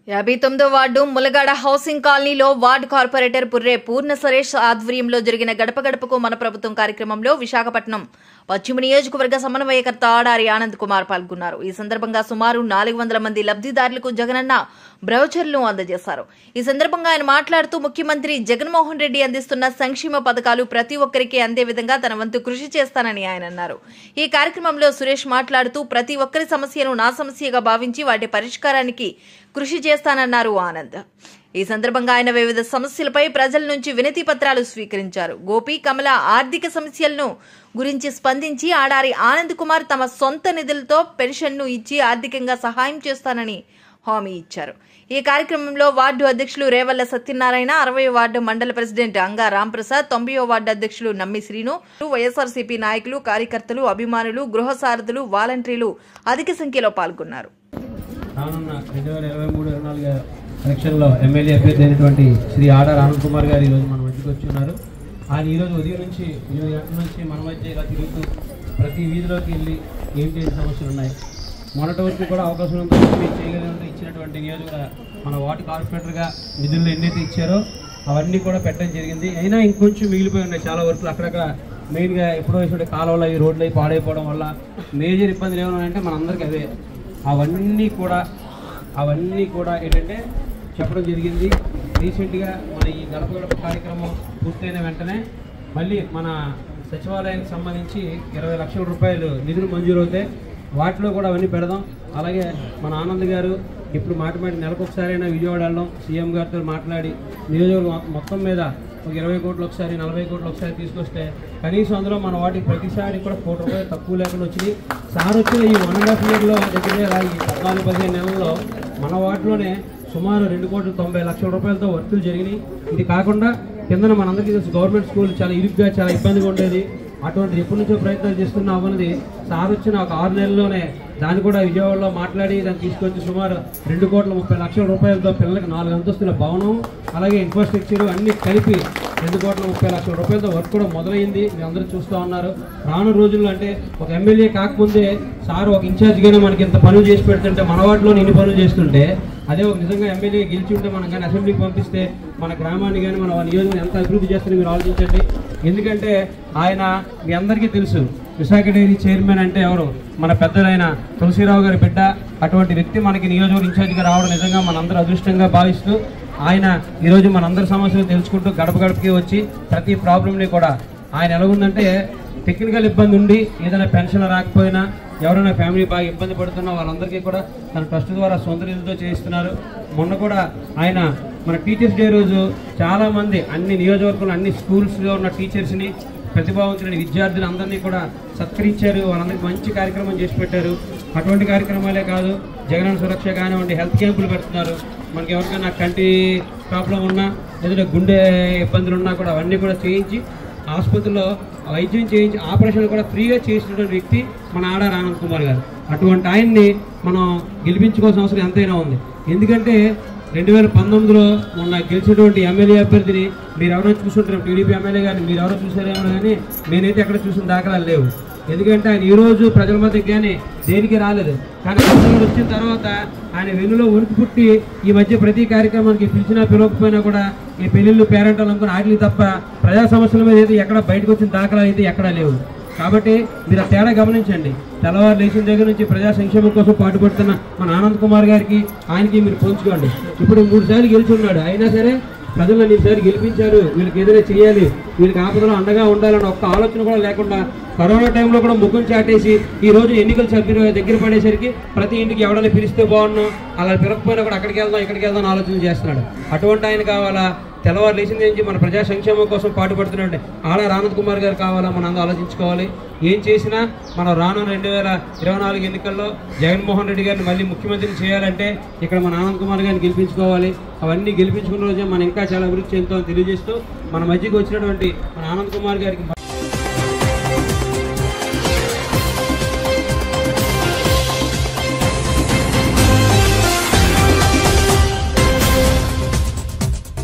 యాభై తొమ్మిదో ward Mulagada housing కాలనీలో వార్డు కార్పొరేటర్ పుర్రే పూర్ణ సురేష్ ఆధ్వర్యంలో జరిగిన గడప గడపకు మన ప్రభుత్వం కార్యక్రమంలో విశాఖపట్నం పశ్చిమ నియోజకవర్గ సమన్వయకర్త ఆడారి ఆనంద్ కుమార్ పాల్గొన్నారు ఈ సందర్భంగా సుమారు నాలుగు వందల మంది లబ్ధిదారులకు జగనన్న బ్రౌచర్లు అందజేశారు ఈ సందర్భంగా ఆయన మాట్లాడుతూ ముఖ్యమంత్రి జగన్మోహన్ రెడ్డి అందిస్తున్న సంక్షేమ పథకాలు ప్రతి ఒక్కరికి అందే విధంగా తన వంతు కృషి చేస్తానని ఆయన అన్నారు ఈ కార్యక్రమంలో సురేష్ మాట్లాడుతూ ప్రతి ఒక్కరి సమస్యను నా సమస్యగా భావించి వాటి పరిష్కారానికి కృషి చేస్తానన్నారు ఆనంద్ ఈ సందర్భంగా ఆయన వివిధ సమస్యలపై ప్రజల నుంచి వినతి పత్రాలు స్వీకరించారు గోపి కమల ఆర్థిక సమస్యలను గురించి స్పందించి ఆడారి ఆనంద్ కుమార్ తమ సొంత నిధులతో పెన్షన్ను ఇచ్చి ఆర్థికంగా సహాయం చేస్తానని హామీ ఇచ్చారు ఈ కార్యక్రమంలో వార్డు అధ్యక్షులు రేవల్ల సత్యనారాయణ అరవై వార్డు మండల ప్రెసిడెంట్ అంగా రాంప్రసాద్ తొంభయో వార్డు అధ్యక్షులు నమ్మి శ్రీను వైఎస్ఆర్సీపీ నాయకులు కార్యకర్తలు అభిమానులు గృహ సారథులు వాలంటీర్లు అధిక సంఖ్యలో పాల్గొన్నారు రానున్న రెండు వేల ఇరవై మూడు ఇరవై నాలుగు ఎలక్షన్లో ఎమ్మెల్యే అభ్యర్థి అయినటువంటి శ్రీ ఆడార్ ఆనంద్ కుమార్ గారు ఈరోజు మన మధ్యకి వచ్చి ఉన్నారు ఆయన ఈరోజు ఉదయం నుంచి ఎనిమిది గంటల నుంచి మన మధ్య ఇలా తిరుగుతూ ప్రతి వీధిలోకి వెళ్ళి ఏంటి ఏం సమస్యలు ఉన్నాయి మొన్నటి వరకు కూడా అవకాశం ఉందో మీరు చేయగలిగినంత ఇచ్చినటువంటి నియోజకవర్గ మన వార్డు కార్పొరేటర్గా నిధులు ఎన్నైతే ఇచ్చారో అవన్నీ కూడా పెట్టడం జరిగింది అయినా ఇంకొంచెం మిగిలిపోయి ఉన్నాయి చాలా వరకు అక్కడక్కడ మెయిన్గా ఎప్పుడో వేసిన కాలువలు అవి రోడ్లు అవి పాడైపోవడం వల్ల మేజర్ ఇబ్బందులు ఏమైనా అంటే మనందరికీ అవే అవన్నీ కూడా అవన్నీ కూడా ఏంటంటే చెప్పడం జరిగింది రీసెంట్గా మన ఈ గడప గడప కార్యక్రమం పూర్తయిన వెంటనే మళ్ళీ మన సచివాలయానికి సంబంధించి ఇరవై లక్షల రూపాయలు నిధులు మంజూరు అవుతాయి వాటిలో కూడా అవన్నీ పెడదాం అలాగే మన ఆనంద్ గారు ఇప్పుడు మాట మాట నెలకు ఒకసారైనా విజయవాడ వెళ్ళడం సీఎం గారితో మాట్లాడి నియోజకవర్గం మొత్తం మీద ఒక ఇరవై కోట్లు ఒకసారి నలభై కోట్లు ఒకసారి తీసుకొస్తే కనీసం అందులో మన వాటికి ప్రతిసారి కూడా కోటి రూపాయలు తక్కువ లేకుండా వచ్చింది సార్ వచ్చిన ఈ వన్ అండ్ హాఫ్ ఇయర్లో దగ్గర దగ్గర ఈ పద్నాలుగు పదిహేను నెలల్లో మన వాటిలోనే సుమారు రెండు కోట్ల తొంభై లక్షల రూపాయలతో వర్కులు జరిగినాయి ఇది కాకుండా కిందన మనందరికీ తెలుసు గవర్నమెంట్ స్కూల్ చాలా ఇరుగ్గా చాలా ఇబ్బందిగా ఉండేది అటువంటిది ఎప్పటి నుంచో ప్రయత్నాలు చేస్తున్నా అవ్వనది సార్ వచ్చిన ఒక ఆరు నెలల్లోనే దాన్ని కూడా విజయవాడలో మాట్లాడి దాన్ని తీసుకొచ్చి సుమారు రెండు కోట్ల ముప్పై లక్షల రూపాయలతో పిల్లలకు నాలుగు అంతస్తుల భవనం అలాగే ఇన్ఫ్రాస్ట్రక్చర్ అన్ని కలిపి రెండు కోట్ల ముప్పై లక్షల రూపాయలతో వర్క్ కూడా మొదలైంది మీరు అందరూ చూస్తూ ఉన్నారు రాను రోజుల్లో అంటే ఒక ఎమ్మెల్యే కాకముందే సార్ ఒక ఇన్ఛార్జ్గానే మనకి ఇంత పనులు చేసి పెడుతుంటే మన వాటిలో ఇన్ని పనులు చేస్తుంటే అదే ఒక నిజంగా ఎమ్మెల్యే గెలిచి ఉంటే మనం కానీ అసెంబ్లీకి పంపిస్తే మన గ్రామాన్ని కానీ మన నియోజకవర్గం ఎంత అభివృద్ధి చేస్తారో మీరు ఆలోచించండి ఎందుకంటే ఆయన మీ అందరికీ తెలుసు విశాఖ డైరీ చైర్మన్ అంటే ఎవరు మన పెద్దలైన తులసిరావు గారి బిడ్డ అటువంటి వ్యక్తి మనకి నియోజకవర్గ ఇన్ఛార్జిగా రావడం నిజంగా మనందరూ అదృష్టంగా భావిస్తూ ఆయన ఈరోజు మనందరి సమస్యలు తెలుసుకుంటూ గడప గడపకి వచ్చి ప్రతి ప్రాబ్లమ్ని కూడా ఆయన ఎలా ఉందంటే టెక్నికల్ ఇబ్బంది ఉండి ఏదైనా పెన్షన్ రాకపోయినా ఎవరైనా ఫ్యామిలీ బాగా ఇబ్బంది పడుతున్నా వాళ్ళందరికీ కూడా తన ట్రస్ట్ ద్వారా సొంత నిధులతో చేయిస్తున్నారు మొన్న కూడా ఆయన మన టీచర్స్ డే రోజు చాలామంది అన్ని నియోజకవర్గంలో అన్ని స్కూల్స్లో ఉన్న టీచర్స్ని ప్రతిభావంతులైన విద్యార్థులు అందరినీ కూడా సత్కరించారు వాళ్ళందరికీ మంచి కార్యక్రమం చేసి పెట్టారు అటువంటి కార్యక్రమాలే కాదు జగనన్న సురక్ష కానివ్వండి హెల్త్ క్యాంపులు పెడుతున్నారు మనకి ఎవరికైనా కంటి ప్రాబ్లం ఉన్నా లేదంటే గుండె ఇబ్బందులు ఉన్నా కూడా అవన్నీ కూడా చేయించి ఆసుపత్రిలో వైద్యం చేయించి ఆపరేషన్ కూడా ఫ్రీగా చేసినటువంటి వ్యక్తి మన ఆడార్ ఆనంద్ కుమార్ గారు అటువంటి ఆయన్ని మనం గెలిపించుకోవాల్సిన అవసరం ఎంతైనా ఉంది ఎందుకంటే రెండు వేల పంతొమ్మిదిలో మొన్న గెలిచినటువంటి ఎమ్మెల్యే అభ్యర్థిని మీరు ఎవరో చూసుంటారు టీడీపీ ఎమ్మెల్యే గారిని మీరు ఎవరో చూసారేమో కానీ నేనైతే ఎక్కడ చూసిన దాఖలాలు లేవు ఎందుకంటే ఆయన ఈ రోజు ప్రజల మధ్యకి కానీ దేనికి రాలేదు కానీ ప్రజలు వచ్చిన తర్వాత ఆయన వెన్నులో ఉనికి పుట్టి ఈ మధ్య ప్రతి కార్యక్రమానికి పిలిచినా పిలవకపోయినా కూడా ఈ పెళ్లిళ్ళు పేరెంటాలు అనుకుని ఆటలు తప్ప ప్రజా సమస్యల మీద అయితే ఎక్కడ బయటకు వచ్చిన దాఖలాలు అయితే ఎక్కడా లేవు కాబట్టి మీరు ఆ తేడా గమనించండి తెల్లవారు లేచిన దగ్గర నుంచి ప్రజా సంక్షేమం కోసం పాటుపడుతున్న మన ఆనంద్ కుమార్ గారికి ఆయనకి మీరు పోల్చుకోండి ఇప్పుడు మూడు సార్లు గెలిచి ఉన్నాడు అయినా సరే ప్రజలు నన్ను ఈసారి గెలిపించారు వీళ్ళకి ఏదైనా చేయాలి వీళ్ళకి ఆపదలో అండగా ఉండాలని ఒక్క ఆలోచన కూడా లేకుండా కరోనా టైంలో కూడా ముఖం చాటేసి ఈ రోజు ఎన్నికల సభ్యులు దగ్గర పడేసరికి ప్రతి ఇంటికి ఎవడైనా పిలిస్తే బాగున్నాం అలా పిలకపోయినా కూడా అక్కడికి వెళ్దాం ఇక్కడికి వెళ్దాం అని ఆలోచన చేస్తున్నాడు అటువంటి ఆయన కావాలా తెల్లవారు లేచింది నుంచి మన ప్రజా సంక్షేమం కోసం పాటుపడుతున్నాడు ఆడ ఆనంద్ కుమార్ గారు కావాలా మనం అందరూ ఆలోచించుకోవాలి ఏం చేసినా మనం రాను రెండు వేల ఇరవై నాలుగు ఎన్నికల్లో జగన్మోహన్ రెడ్డి గారిని మళ్ళీ ముఖ్యమంత్రిని చేయాలంటే ఇక్కడ మన ఆనంద్ కుమార్ గారిని గెలిపించుకోవాలి అవన్నీ గెలిపించుకున్న రోజే మనం ఇంకా చాలా అభివృద్ధి చెందుతామని తెలియజేస్తూ మన మధ్యకి వచ్చినటువంటి మన ఆనంద్ కుమార్ గారికి